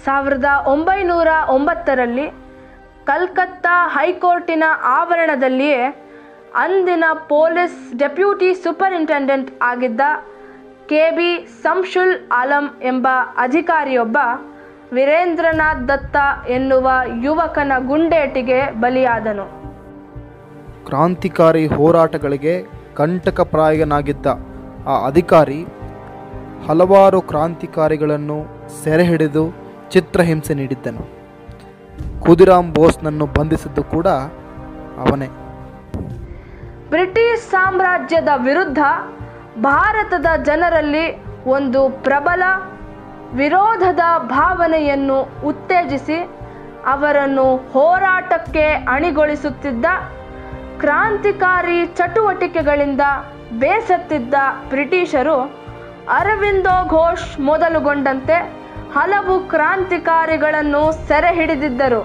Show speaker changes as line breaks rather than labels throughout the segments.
ಸಾವಿರದ ಒಂಬೈನೂರ ಒಂಬತ್ತರಲ್ಲಿ ಕಲ್ಕತ್ತಾ ಹೈಕೋರ್ಟಿನ ಆವರಣದಲ್ಲಿಯೇ ಅಂದಿನ ಪೊಲೀಸ್ ಡೆಪ್ಯೂಟಿ ಸೂಪರಿಂಟೆಂಡೆಂಟ್ ಆಗಿದ್ದ ಕೆ ಬಿ ಸಂಶುಲ್ ಆಲಂ ಎಂಬ ಅಧಿಕಾರಿಯೊಬ್ಬ ವೀರೇಂದ್ರನಾಥ್ ದತ್ತ ಎನ್ನುವ ಯುವಕನ ಗುಂಡೇಟಿಗೆ ಬಲಿಯಾದನು
ಕ್ರಾಂತಿಕಾರಿ ಹೋರಾಟಗಳಿಗೆ ಕಂಟಕಪ್ರಾಯನಾಗಿದ್ದ ಆ ಅಧಿಕಾರಿ ಹಲವಾರು ಕ್ರಾಂತಿಕಾರಿಗಳನ್ನು ಸೆರೆ ಹಿಡಿದು ಚಿತ್ರಹಿಂಸೆ ನೀಡಿದ್ದನು ಖುದಿರಾಮ್ ಬೋಸ್ನನ್ನು ಬಂಧಿಸಿದ್ದು ಕೂಡ ಅವನೇ
ಬ್ರಿಟಿಷ್ ಸಾಮ್ರಾಜ್ಯದ ವಿರುದ್ಧ ಭಾರತದ ಜನರಲ್ಲಿ ಒಂದು ಪ್ರಬಲ ವಿರೋಧದ ಭಾವನೆಯನ್ನು ಉತ್ತೇಜಿಸಿ ಅವರನ್ನು ಹೋರಾಟಕ್ಕೆ ಅಣಿಗೊಳಿಸುತ್ತಿದ್ದ ಕ್ರಾಂತಿಕಾರಿ ಚಟುವಟಿಕೆಗಳಿಂದ ಬೇಸತ್ತಿದ್ದ ಬ್ರಿಟಿಷರು ಅರವಿಂದೋ ಘೋಷ್ ಮೊದಲುಗೊಂಡಂತೆ ಹಲವು ಕ್ರಾಂತಿಕಾರಿಗಳನ್ನು ಸೆರೆ ಹಿಡಿದಿದ್ದರು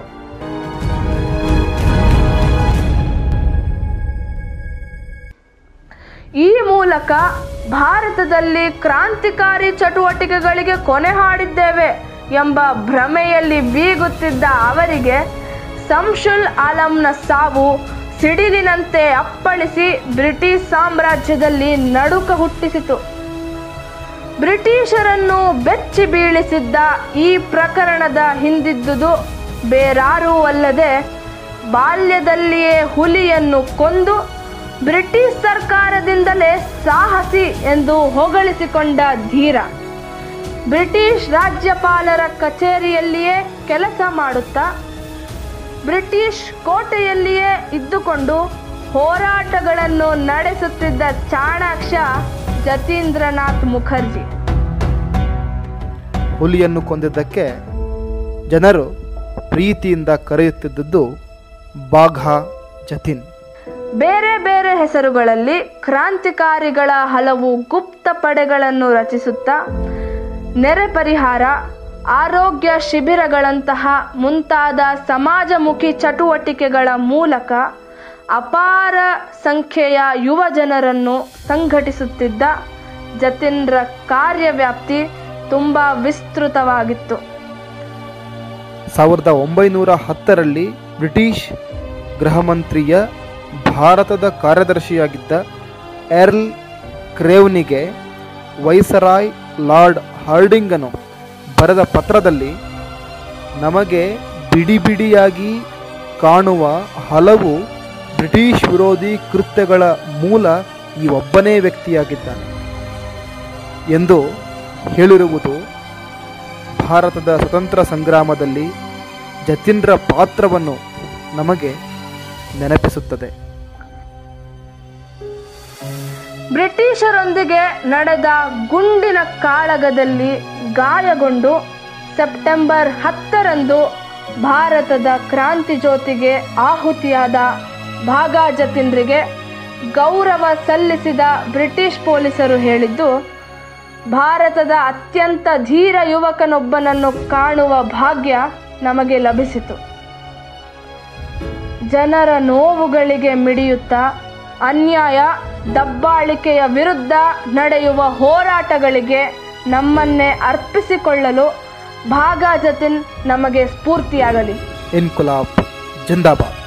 ಈ ಮೂಲಕ ಭಾರತದಲ್ಲಿ ಕ್ರಾಂತಿಕಾರಿ ಚಟುವಟಿಕೆಗಳಿಗೆ ಕೊನೆ ಹಾಡಿದ್ದೇವೆ ಎಂಬ ಭ್ರಮೆಯಲ್ಲಿ ಬೀಗುತ್ತಿದ್ದ ಅವರಿಗೆ ಸಂಶುಲ್ ಆಲಂನ ಸಾವು ಸಿಡಿಲಿನಂತೆ ಅಪ್ಪಳಿಸಿ ಬ್ರಿಟಿಷ್ ಸಾಮ್ರಾಜ್ಯದಲ್ಲಿ ನಡುಕ ಹುಟ್ಟಿಸಿತು ಬ್ರಿಟಿಷರನ್ನು ಬೆಚ್ಚಿ ಬೀಳಿಸಿದ್ದ ಈ ಪ್ರಕರಣದ ಹಿಂದಿದ್ದುದು ಬೇರಾರೂ ಅಲ್ಲದೆ ಬಾಲ್ಯದಲ್ಲಿಯೇ ಹುಲಿಯನ್ನು ಕೊಂದು ಬ್ರಿಟಿಷ್ ಸರ್ಕಾರದಿಂದಲೇ ಸಾಹಸಿ ಎಂದು ಹೊಗಳಿಸಿಕೊಂಡ ಧೀರ ಬ್ರಿಟಿಷ್ ರಾಜ್ಯಪಾಲರ ಕಚೇರಿಯಲ್ಲಿಯೇ ಕೆಲಸ ಮಾಡುತ್ತಾ ಬ್ರಿಟಿಷ್ ಕೋಟೆಯಲ್ಲಿಯೇ ಇದ್ದುಕೊಂಡು ಹೋರಾಟಗಳನ್ನು ನಡೆಸುತ್ತಿದ್ದ ಚಾಣಾಕ್ಷ ಜತೀಂದ್ರನಾಥ್ ಮುಖರ್ಜಿ
ಹುಲಿಯನ್ನು ಕೊಂದಿದ್ದಕ್ಕೆ ಜನರು ಪ್ರೀತಿಯಿಂದ ಕರೆಯುತ್ತಿದ್ದದ್ದು ಬಾಘಾ ಜತಿನ್
ಬೇರೆ ಬೇರೆ ಹೆಸರುಗಳಲ್ಲಿ ಕ್ರಾಂತಿಕಾರಿಗಳ ಹಲವು ಗುಪ್ತ ಪಡೆಗಳನ್ನು ರಚಿಸುತ್ತಾ ನೆರೆ ಪರಿಹಾರ ಆರೋಗ್ಯ ಶಿಬಿರಗಳಂತಹ ಮುಂತಾದ ಸಮಾಜಮುಖಿ ಚಟುವಟಿಕೆಗಳ ಮೂಲಕ ಅಪಾರ ಸಂಖ್ಯೆಯ ಯುವ ಜನರನ್ನು ಸಂಘಟಿಸುತ್ತಿದ್ದ ಜತೀಂದ್ರ ಕಾರ್ಯವ್ಯಾಪ್ತಿ ತುಂಬ ವಿಸ್ತೃತವಾಗಿತ್ತು
ಸಾವಿರದ ಒಂಬೈನೂರ ಹತ್ತರಲ್ಲಿ ಬ್ರಿಟಿಷ್ ಗೃಹ ಮಂತ್ರಿಯ ಭಾರತದ ಕಾರ್ಯದರ್ಶಿಯಾಗಿದ್ದ ಎರ್ಲ್ ಕ್ರೇವ್ನಿಗೆ ವೈಸರಾಯ್ ಲಾರ್ಡ್ ಹಾರ್ಡಿಂಗನು ಬರೆದ ಪತ್ರದಲ್ಲಿ ನಮಗೆ ಬಿಡಿ ಬಿಡಿಯಾಗಿ ಕಾಣುವ ಹಲವು ಬ್ರಿಟಿಷ್ ವಿರೋಧಿ ಕೃತ್ಯಗಳ ಮೂಲ ಈ ಒಬ್ಬನೇ ವ್ಯಕ್ತಿಯಾಗಿದ್ದಾನೆ ಎಂದು ಹೇಳಿರುವುದು ಭಾರತದ ಸ್ವತಂತ್ರ ಸಂಗ್ರಾಮದಲ್ಲಿ ಜತೀಂದ್ರ ಪಾತ್ರವನ್ನು ನಮಗೆ ನೆನಪಿಸುತ್ತದೆ
ಬ್ರಿಟಿಷರೊಂದಿಗೆ ನಡೆದ ಗುಂಡಿನ ಕಾಳಗದಲ್ಲಿ ಗಾಯಗೊಂಡು ಸೆಪ್ಟೆಂಬರ್ ಹತ್ತರಂದು ಭಾರತದ ಕ್ರಾಂತಿ ಜ್ಯೋತಿಗೆ ಆಹುತಿಯಾದ ಭಾಗಾ ಜತೀಂದ್ರಿಗೆ ಗೌರವ ಸಲ್ಲಿಸಿದ ಬ್ರಿಟಿಷ್ ಪೊಲೀಸರು ಹೇಳಿದ್ದು ಭಾರತದ ಅತ್ಯಂತ ಧೀರ ಯುವಕನೊಬ್ಬನನ್ನು ಕಾಣುವ ಭಾಗ್ಯ ನಮಗೆ ಲಭಿಸಿತು ಜನರ ನೋವುಗಳಿಗೆ ಮಿಡಿಯುತ್ತಾ ಅನ್ಯಾಯ ದಬ್ಬಾಳಿಕೆಯ ವಿರುದ್ಧ ನಡೆಯುವ ಹೋರಾಟಗಳಿಗೆ ನಮ್ಮನ್ನೇ ಅರ್ಪಿಸಿಕೊಳ್ಳಲು ಭಾಗಾ ಜತಿನ್ ನಮಗೆ ಸ್ಫೂರ್ತಿಯಾಗಲಿ
ಇನ್ಕುಲಾಬ್ ಜಿಂದಾಬಾದ್